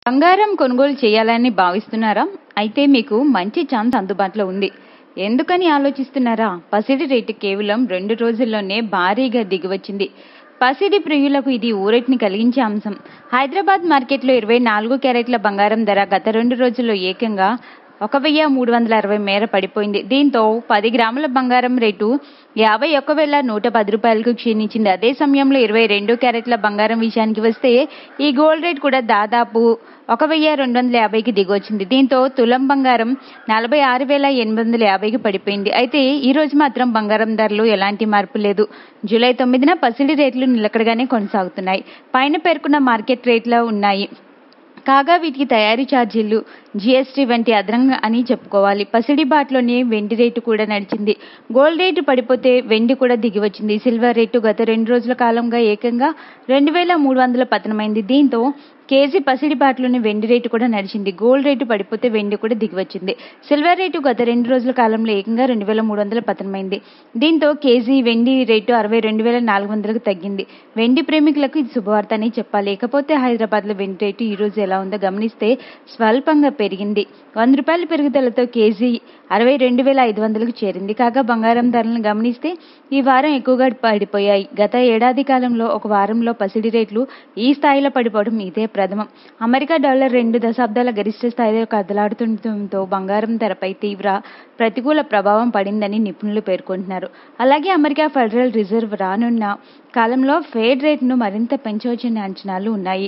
బంగారం కొనుగోలు చేయాలని భావిస్తున్నారా అయితే మీకు మంచి ఛాన్స్ అందుబాటులో ఉంది ఎందుకని ఆలోచిస్తున్నారా పసిడి రేటు కేవలం రెండు రోజుల్లోనే భారీగా దిగివచ్చింది పసిడి ప్రియులకు ఇది ఊరటిని కలిగించే అంశం హైదరాబాద్ మార్కెట్లో ఇరవై నాలుగు క్యారెట్ల బంగారం ధర గత రెండు రోజుల్లో ఏకంగా ఒక వెయ్యి మూడు వందల అరవై మేర పడిపోయింది దీంతో పది గ్రాముల బంగారం రేటు యాభై ఒక్క వేల నూట పది రూపాయలకు క్షీణించింది అదే సమయంలో ఇరవై రెండు క్యారెట్ల బంగారం విషయానికి వస్తే ఈ గోల్డ్ రేట్ కూడా దాదాపు ఒక వెయ్యి రెండు వందల యాభైకి దిగొచ్చింది దీంతో తులం బంగారం నలభై ఆరు వేల ఎనిమిది వందల యాభైకి పడిపోయింది అయితే ఈ రోజు మాత్రం బంగారం ధరలు ఎలాంటి మార్పు లేదు జూలై తొమ్మిదిన పసిడి రేట్లు నిలకడగానే కొనసాగుతున్నాయి పైన పేర్కొన్న మార్కెట్ రేట్లో ఉన్నాయి కాగా వీటికి తయారీ ఛార్జీలు జీఎస్టీ వంటి అదనంగా అని చెప్పుకోవాలి పసిడి బాట్లోనే వెండి రేటు కూడా నడిచింది గోల్డ్ రేటు పడిపోతే వెండి కూడా దిగి వచ్చింది సిల్వర్ రేటు గత రెండు రోజుల కాలంగా ఏకంగా రెండు వేల మూడు వందల పతనమైంది దీంతో కేజీ పసిడి బాట్లోని వెండి రేటు కూడా నడిచింది గోల్డ్ రేటు పడిపోతే వెండి కూడా దిగి వచ్చింది సిల్వర్ రేటు గత రెండు రోజుల కాలంలో ఏకంగా రెండు వేల మూడు వందల పతనమైంది దీంతో కేజీ వెండి రేటు అరవై రెండు వేల నాలుగు వందలకు తగ్గింది వెండి ప్రేమికులకు ఇది శుభవార్త అని చెప్పాలి ఇకపోతే హైదరాబాద్లో వెండి రేటు ఈ రోజు ఎలా ఉందో గమనిస్తే స్వల్పంగా పెరిగింది వంద రూపాయల పెరుగుదలతో కేజీ అరవై రెండు వేల ఐదు వందలకు చేరింది కాగా బంగారం ధరలను గమనిస్తే ఈ వారం ఎక్కువగా పడిపోయాయి గత ఏడాది కాలంలో ఒక వారంలో పసిడి రేట్లు ఈ స్థాయిలో పడిపోవడం ఇదే ప్రథమం అమెరికా డాలర్ రెండు దశాబ్దాల గరిష్ట స్థాయిలో కదలాడుతుండటంతో బంగారం ధరపై తీవ్ర ప్రతికూల ప్రభావం పడిందని నిపుణులు పేర్కొంటున్నారు అలాగే అమెరికా ఫెడరల్ రిజర్వ్ రానున్న కాలంలో ఫేడ్ రేట్ను మరింత పెంచవచ్చనే అంచనాలు ఉన్నాయి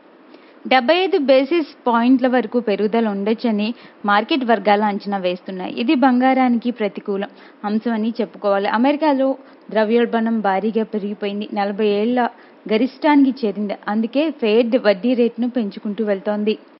డెబ్బై ఐదు బేసిస్ పాయింట్ల వరకు పెరుగుదల ఉండొచ్చని మార్కెట్ వర్గాలు అంచనా వేస్తున్నాయి ఇది బంగారానికి ప్రతికూలం అంశం అని చెప్పుకోవాలి అమెరికాలో ద్రవ్యోల్బణం భారీగా పెరిగిపోయింది నలభై ఏళ్ల గరిష్టానికి చేరింది అందుకే ఫెడ్ వడ్డీ రేటును పెంచుకుంటూ వెళ్తోంది